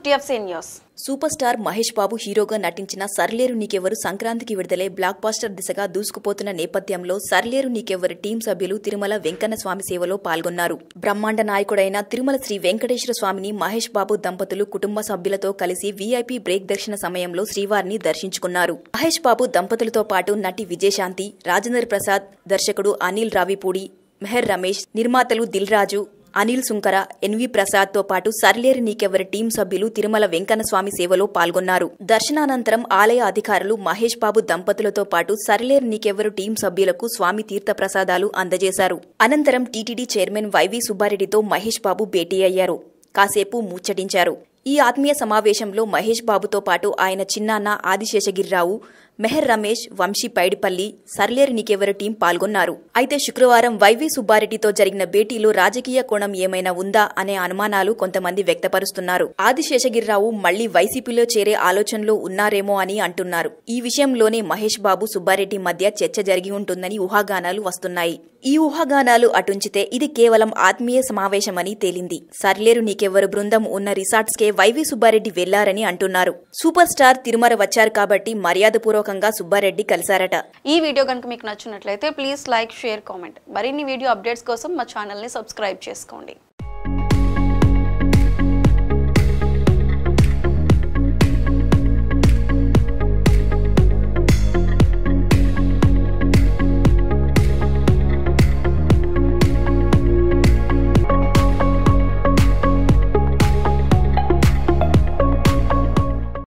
TFC news super star Mahesh Babu హీరోగా నటించిన సర్లేరు నీకెవరు సంక్రాంతికి విడుదలై బ్లాక్ బాస్టర్ దిశగా దూసుకుపోతున్న నేపథ్యంలో సర్లేరు నీకెవరు టీం సభ్యులు తిరుమల వెంకన్న స్వామి సేవలో పాల్గొన్నారు బ్రహ్మాండ నాయకుడైన తిరుమల శ్రీ వెంకటేశ్వర స్వామిని మహేష్ బాబు దంపతులు కుటుంబ సభ్యులతో కలిసి వీఐపీ బ్రేక్ దర్శన సమయంలో శ్రీవారిని దర్శించుకున్నారు మహేష్ బాబు దంపతులతో పాటు నటి విజయశాంతి రాజేంద్ర ప్రసాద్ దర్శకుడు అనిల్ రావిపూడి మెహర్ రమేష్ నిర్మాతలు దిల్ రాజు అనిల్ సుంకర ఎన్వి ప్రసాద్ తో పాటు సర్లేరు నీకెవరి టీం సభ్యులు తిరుమల వెంకన్న స్వామి సేవలో పాల్గొన్నారు దర్శనానంతరం ఆలయ అధికారులు మహేష్ బాబు దంపతులతో పాటు సర్లేరు నీకెవరు టీం సభ్యులకు స్వామి తీర్థ ప్రసాదాలు అందజేశారు అనంతరం టీటీడీ చైర్మన్ వైవి సుబ్బారెడ్డితో మహేష్ బాబు భేటీ అయ్యారు కాసేపు ముచ్చటించారు ఈ ఆత్మీయ సమావేశంలో మహేష్ బాబుతో పాటు ఆయన చిన్నాన్న ఆదిశేషగిరిరావు మెహర్ రమేష్ వంశీ పైడిపల్లి సర్లేరు నీకెవరి టీం పాల్గొన్నారు అయితే శుక్రవారం వైవి సుబ్బారెడ్డితో జరిగిన భేటీలో రాజకీయ కోణం ఏమైనా ఉందా అనే అనుమానాలు కొంతమంది వ్యక్తపరుస్తున్నారు ఆదిశేషగిరిరావు మళ్లీ వైసీపీలో చేరే ఆలోచనలో ఉన్నారేమో అని అంటున్నారు ఈ విషయంలోనే మహేష్ బాబు సుబ్బారెడ్డి మధ్య చర్చ జరిగి ఉంటుందని ఊహాగానాలు వస్తున్నాయి ఈ ఊహాగానాలు అటుంచితే ఇది కేవలం ఆత్మీయ సమావేశమని తేలింది సర్లేరు నీకెవ్వరు బృందం ఉన్న రిసార్ట్స్ కే వైవి సుబ్బారెడ్డి వెళ్లారని అంటున్నారు సూపర్ స్టార్ తిరుమల వచ్చారు కాబట్టి మర్యాదపూర్వకంగా సుబ్బారెడ్డి కలిశారట ఈ వీడియో కనుక మీకు నచ్చినట్లయితే ప్లీజ్ లైక్ షేర్ కామెంట్ మరిన్ని వీడియో అప్డేట్స్ కోసం మా ఛానల్ని సబ్స్క్రైబ్ చేసుకోండి